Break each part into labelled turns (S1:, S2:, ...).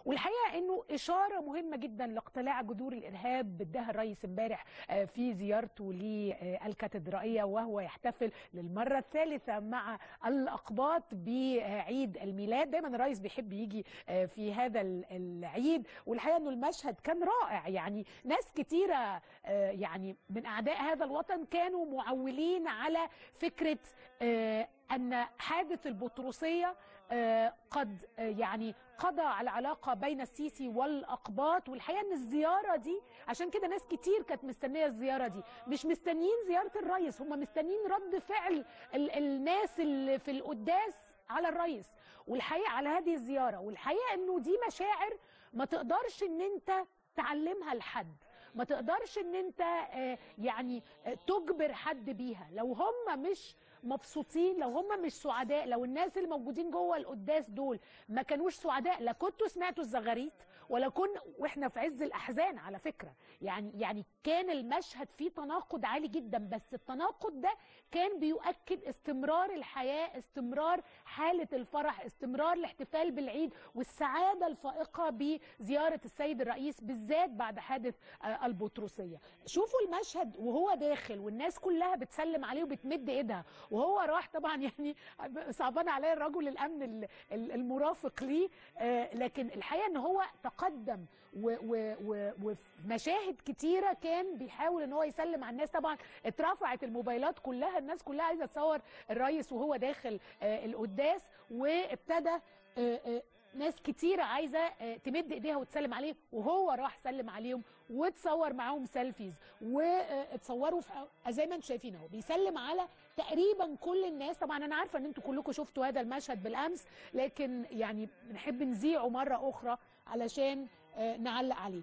S1: والحقيقه انه اشاره مهمه جدا لاقتلاع جذور الارهاب اداها الرئيس امبارح آه، في زيارته للكاتدرائيه وهو يحتفل للمره الثالثه مع الاقباط بعيد الميلاد دايما الرئيس بيحب يجي آه، في هذا ال- العيد والحقيقه انه المشهد كان رائع يعني ناس كتيره آه، يعني من اعداء هذا الوطن كانوا معولين على فكره آه، ان حادث البطرسيه آه، قد آه، يعني قضى على العلاقه بين السيسي والاقباط والحقيقه ان الزياره دي عشان كده ناس كتير كانت مستنيه الزياره دي مش مستنيين زياره الرئيس هم مستنيين رد فعل ال- الناس اللي في القداس على الرئيس والحقيقه على هذه الزياره والحقيقه انه دي مشاعر ما تقدرش ان انت تعلمها لحد ما تقدرش ان انت آه، يعني آه، تجبر حد بيها لو هم مش مبسوطين لو هم مش سعداء لو الناس اللي موجودين جوه القداس دول ما كانوش سعداء لا كنتوا سمعتوا الزغاريت ولا كنا واحنا في عز الاحزان على فكره يعني يعني كان المشهد فيه تناقض عالي جدا بس التناقض ده كان بيؤكد استمرار الحياه استمرار حاله الفرح استمرار الاحتفال بالعيد والسعاده الفائقه بزياره السيد الرئيس بالذات بعد حادث آه، البطرسيه شوفوا المشهد وهو داخل والناس كلها بتسلم عليه وبتمد ايدها وهو راح طبعا يعني صعبان عليا الرجل الامن ال- ال- المرافق ليه آه، لكن الحقيقه ان هو تقدم و- و- و- وفي مشاهد كتيره كان بيحاول ان هو يسلم على الناس طبعا اترفعت الموبايلات كلها الناس كلها عايزه تصور الرئيس وهو داخل آه، القداس وابتدى آه، آه، ناس كتيرة عايزة آه، تمد ايديها وتسلم عليه وهو راح سلم عليهم وتصور معاهم سيلفيز واتصوروا في زي ما انتم شايفين اهو بيسلم على تقريبا كل الناس طبعا انا عارفه ان انتم كلكم شفتوا هذا المشهد بالامس لكن يعني بنحب نذيعه مره اخرى علشان آه، نعلق عليه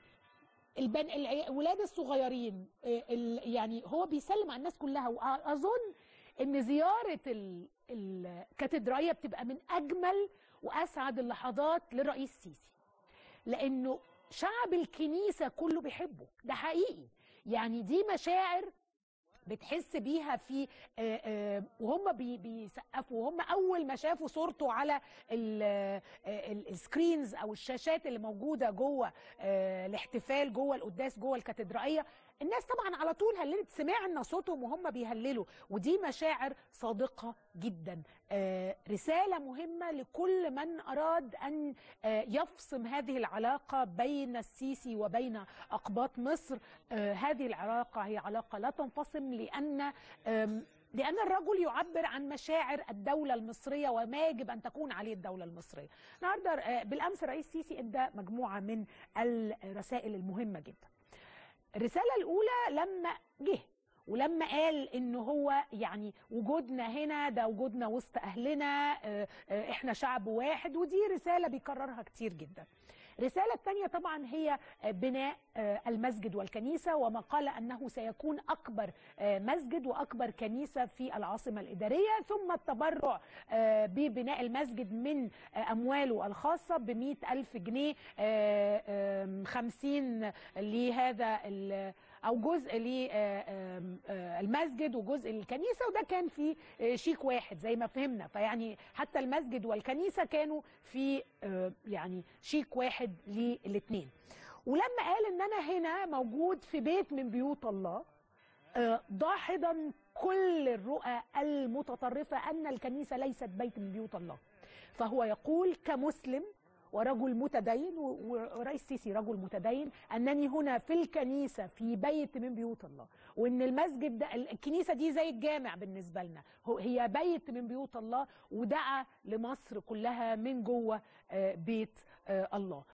S1: البن الولاد الصغيرين آه، ال- يعني هو بيسلم على الناس كلها واظن ان زياره ال- الكاتدرائيه بتبقى من اجمل واسعد اللحظات للرئيس السيسي لانه شعب الكنيسه كله بيحبه ده حقيقي يعني دي مشاعر بتحس بيها في آه، آه، وهم بي- بيسقفوا وهم اول ما شافوا صورته على ال- آه، ال- السكرينز او الشاشات اللي موجوده جوه آه، الاحتفال جوه القداس جوه الكاتدرائيه الناس طبعا على طول هللت سمعنا صوتهم وهم بيهللوا ودي مشاعر صادقه جدا آه، رساله مهمه لكل من اراد ان آه، يفصم هذه العلاقه بين السيسي وبين اقباط مصر آه، هذه العلاقه هي علاقه لا تنفصم لان آم، لأن الرجل يعبر عن مشاعر الدولة المصرية وما يجب أن تكون عليه الدولة المصرية. النهارده آه، بالأمس الرئيس السيسي إدى مجموعة من الرسائل المهمة جدا. الرسالة الأولى لما جه ولما قال ان هو يعني وجودنا هنا ده وجودنا وسط اهلنا آه، آه، احنا شعب واحد ودي رساله بيكررها كتير جدا. الرساله الثانيه طبعا هي آه، بناء آه، المسجد والكنيسه وما قال انه سيكون اكبر آه، مسجد واكبر كنيسه في العاصمه الاداريه ثم التبرع آه، ببناء المسجد من آه، امواله الخاصه ب ألف جنيه آه، آم، 50 لهذا ال- او جزء للمسجد وجزء للكنيسه وده كان في آه، شيك واحد زي ما فهمنا فيعني حتى المسجد والكنيسه كانوا في آه، يعني شيك واحد للاثنين ولما قال ان انا هنا موجود في بيت من بيوت الله آه، داحضا كل الرؤى المتطرفه ان الكنيسه ليست بيت من بيوت الله فهو يقول كمسلم ورجل متدين و- ورئيس السيسي رجل متدين انني هنا في الكنيسه في بيت من بيوت الله وان المسجد ده الكنيسه دي زي الجامع بالنسبه لنا هو- هي بيت من بيوت الله ودعا لمصر كلها من جوه آه، بيت آه، الله